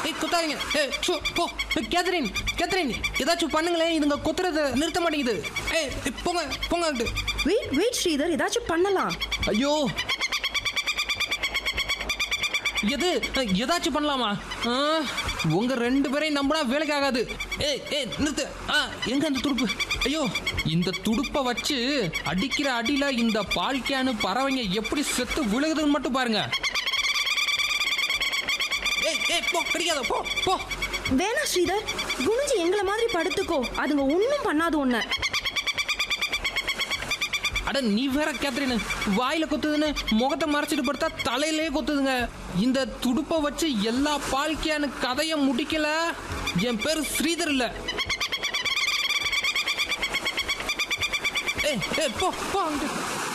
ஏய் குத்தாதீங்க ஏய் சு போ ஏய், கேத்ரின் கேத்ரின் ஏதாச்சும் பண்ணுங்களேன் இதுங்க குத்துறத நிறுத்த மாட்டேங்குது ஏய் ஏய், போங்க போங்க அங்கிட்டு. வெயிட் வெயிட் ஸ்ரீதர் ஏதாச்சும் பண்ணலாம் ஐயோ எது அஹ், ஏதாச்சும் பண்ணலாமா ஆ, உங்க ரெண்டு பேரையும் நம்பினா வேலைக்கு ஆகாது ஏய் ஏய் நிறுத்து ஆ எங்க அந்த துடுப்பு ஐயோ இந்த துடுப்பை வச்சு அடிக்கிற அடியில இந்த பால் கேனு பறவைங்க எப்படி செத்து விழுகுதுன்னு மட்டும் பாருங்க ஏய் ஏய் போ கிடைக்காத போ போ வேணா ஸ்ரீதர் குனிஞ்சு எங்களை மாதிரி படுத்துக்கோ அதுங்க ஒன்றும் பண்ணாது ஒன்ன அட நீ வேற கேத்ரின் வாயில கொத்துதுன்னு முகத்தை மறைச்சிட்டு படுத்தா தலையிலே கொத்துதுங்க இந்த துடுப்பை வச்சு எல்லா பால்கியானு கதையை முடிக்கல என் பேர் ஸ்ரீதர் இல்ல ஏய் ஏய் போ போ அங்கிட்டு